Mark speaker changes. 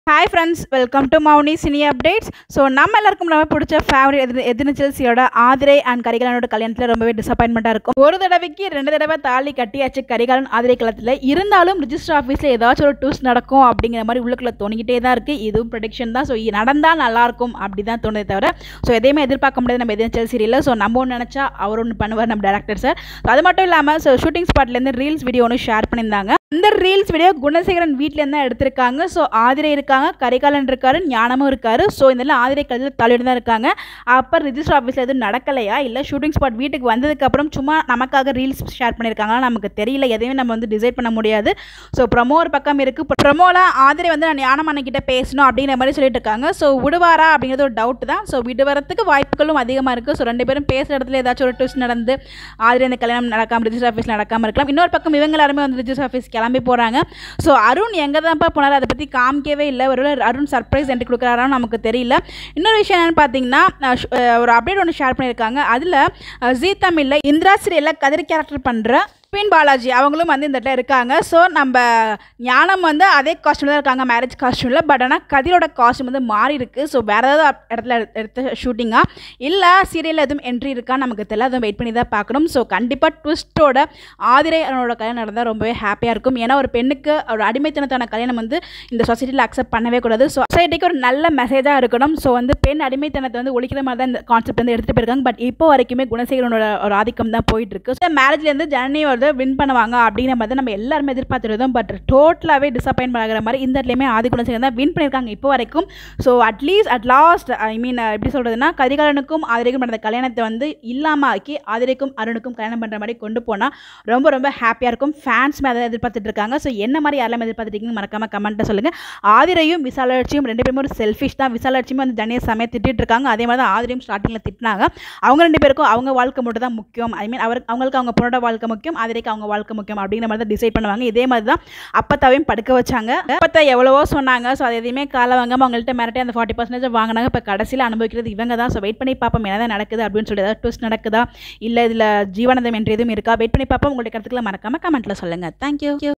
Speaker 1: hi friends welcome to Mouni cine updates so நம்ம எல்லாருக்கும் ரொம்ப பிடிச்ச ஃபேவரட் எதிர் எதிர்னு செல்சியோட ஆதிரை அண்ட் கரிகாலனோட கல்யாணத்தில் ரொம்பவே டிசப்பாயின்மெண்ட்டாக இருக்கும் ஒரு தடவைக்கு ரெண்டு தடவை தாலி கட்டியாச்சு கரிகாலன் ஆதிரை கல்யாணத்தில் இருந்தாலும் ரிஜிஸ்டர் ஆஃபீஸில் ஏதாச்சும் ஒரு டூஸ் நடக்கும் அப்படிங்கிற மாதிரி உள்ளுக்குள்ள தோணிக்கிட்டே தான் இருக்குது இதுவும் ப்ரொடிக்ஷன் தான் ஸோ நடந்தால் நல்லாயிருக்கும் அப்படி தான் தோணுதே தவிர ஸோ எதையுமே எதிர்பார்க்க முடியாது நம்ம எதுவும் செல்சி இல்லை ஸோ நம்ம ஒன்று நினச்சா அவர் ஒன்று பண்ணுவார் நம்ம டேரக்டர் சார் ஸோ அது மட்டும் இல்லாமல் ஸோ ஷூட்டிங் ஸ்பாட்லேருந்து ரீல்ஸ் வீடியோ ஒன்று ஷேர் பண்ணியிருந்தாங்க இந்த ரீல்ஸ் வீடியோ குணசேகரன் வீட்டிலேருந்து தான் எடுத்திருக்காங்க ஸோ ஆதிரை இருக்காங்க கரிகாலன் இருக்காரு ஞானமும் இருக்காரு ஸோ இதெல்லாம் ஆதிரை கழுத்தில் தலையிட்டு தான் இருக்காங்க அப்போ ரிஜிஸ்டர் ஆஃபீஸில் எதுவும் நடக்கலையா இல்லை ஷூட்டிங் ஸ்பாட் வீட்டுக்கு வந்ததுக்கப்புறம் சும்மா நமக்காக ரீல்ஸ் ஷேர் பண்ணியிருக்காங்களா நமக்கு தெரியல எதையுமே நம்ம வந்து டிசைட் பண்ண முடியாது ஸோ ப்ரொமோ ஒரு பக்கம் இருக்குது ப்ரொமோவில் ஆதிரை வந்து நான் ஞானமண்ணன் கிட்ட பேசணும் அப்படிங்கிற மாதிரி சொல்லிட்டு இருக்காங்க ஸோ விடுவாரா அப்படிங்கிறது ஒரு டவுட் தான் ஸோ விடுவரத்துக்கு வாய்ப்புகளும் அதிகமாக இருக்குது ஸோ ரெண்டு பேரும் பேசுகிற இடத்துல ஏதாச்சும் ஒரு ட்விஸ்ட் நடந்து ஆதிரை அந்த கல்யாணம் நடக்காமல் ரிஜிஸ்டர் ஆஃபீஸ் நடக்காமல் இருக்கலாம் இன்னொரு பக்கம் இவங்க எல்லாருமே வந்து ரிஜிஸ்டர் ஆஃபீஸ் கிளம்பி போகிறாங்க ஸோ அருண் எங்கே தான்ப்பா போனார் அதை பற்றி காமிக்கவே இல்லை ஒரு அருண் சர்ப்ரைஸ் என்ட்ரி கொடுக்குறாரான்னு நமக்கு தெரியல இன்னொரு விஷயம் என்னென்னு பார்த்தீங்கன்னா அஹ் ஷ்- அஹ் ஒரு அப்டேட் ஒன்று ஷேர் பண்ணியிருக்காங்க அதில் ஜீ தமிழில் இந்திரா சீரியலில் கதிர் கேரக்டர் பண்ணுற பின் பாலாஜி அவங்களும் வந்து இந்த இடத்துல இருக்காங்க ஸோ நம்ம ஞானம் வந்து அதே காஸ்டியூமில் தான் இருக்காங்க மேரேஜ் காஸ்டியூமில் பட் ஆனால் கதிரோட காஸ்டியூம் வந்து மாறி இருக்கு ஸோ வேறு ஏதாவது அப்- இடத்துல எடுத்த- எடுத்த ஷூட்டிங்காக இல்லை சீரியலில் எதுவும் என்ட்ரி இருக்கா நமக்கு தெரியல அதுவும் வெயிட் பண்ணி தான் பார்க்கணும் ஸோ கண்டிப்பாக ட்விஸ்ட்டோட ஆதிரை அவனோட கல்யாணம் நடந்தால் ரொம்பவே ஹாப்பியாக இருக்கும் ஏன்னா ஒரு பெண்ணுக்கு ஒரு அடிமைத்தனத்தான கல்யாணம் வந்து இந்த சொசைட்டியில் அக்செப்ட் பண்ணவே கூடாது ஸோ சொசைட்டிக்கு ஒரு நல்ல மெசேஜாக இருக்கணும் ஸோ வந்து பெண் அடிமைத்தனத்தை வந்து ஒழிக்கிற மாதிரி தான் இந்த கான்செப்ட் வந்து எடுத்துகிட்டு போயிருக்காங்க பட் இப்போ வரைக்குமே குணசேகரனோட ஒரு ஆதிக்கம் தான் போயிட்டு இருக்கு ஸோ மேரேஜ்லேருந்து ஜனனி வந்து வின் பண்ணுவாங்க அப்படிங்கிற மாதிரி தான் நம்ம எல்லாருமே எதிர்பார்த்துருந்தோம் பட் டோட்டலாகவே டிசப்பாயின்ட் ஆகிற மாதிரி இந்த இடத்துலையுமே ஆதி குணசேகரன் தான் வின் பண்ணியிருக்காங்க இப்போ வரைக்கும் so at least at last I mean எப்படி சொல்கிறதுனா கரிகாலனுக்கும் ஆதிரைக்கும் நடந்த கல்யாணத்தை வந்து இல்லாமல் ஆக்கி ஆதிரைக்கும் அருணுக்கும் கல்யாணம் பண்ணுற மாதிரி கொண்டு போனால் ரொம்ப ரொம்ப ஹாப்பியாக இருக்கும் ஃபேன்ஸுமே அதை எதிர்பார்த்துட்டு இருக்காங்க ஸோ என்ன மாதிரி யாரெல்லாம் எதிர்பார்த்துட்டீங்கன்னு மறக்காமல் கமெண்ட்டை சொல்லுங்கள் ஆதிரையும் விசாலாட்சியும் ரெண்டு பேருமே ஒரு செல்ஃபிஷ் தான் விசாலாட்சியுமே வந்து தனியாக சமய திட்டிட்டு இருக்காங்க அதே மாதிரி தான் ஆதிரையும் ஸ்டார்டிங்கில் திட்டினாங்க அவங்க ரெண்டு பேருக்கும் அவங்க வாழ்க்கை மட்டும் தான் முக்கியம் ஐ மீன் அவர் அவங்களுக்கு அவங்க பொண்ணோட வாழ்க்கை முக்கியம் ஆதிரைக்கு அவங்க வாழ்க்கை முக்கியம் அப்படிங்கிற மாதிரி தான் டிசைட் பண்ணுவாங்க இதே மாதிரி தான் அப்பத்தாவையும் படுக்க வச்சாங்க அப்பத்தா எவ்வளவோ சொன்னாங்க ஸோ அது எதையுமே கால வாங்காம அவங்கள்ட்ட மிரட்டி அந்த ஃபார்ட்டி பர்சன்டேஜ் வாங்கினாங்க இப்போ கடைசியில் அனுபவிக்கிறது இவங்க தான் ஸோ வெயிட் பண்ணி பார்ப்போம் என்ன தான் நடக்குது அப்படின்னு சொல்லி ஏதாவது ட்விஸ்ட் நடக்குதா இல்லை இதில் ஜீவானந்தம் என்று எதுவும் இருக்கா வெயிட் பண்ணி பார்ப்போம் உங்களுடைய கருத்துக்களை மறக்காம கமெண்ட்டில் சொல்லுங்கள் தேங்க்யூ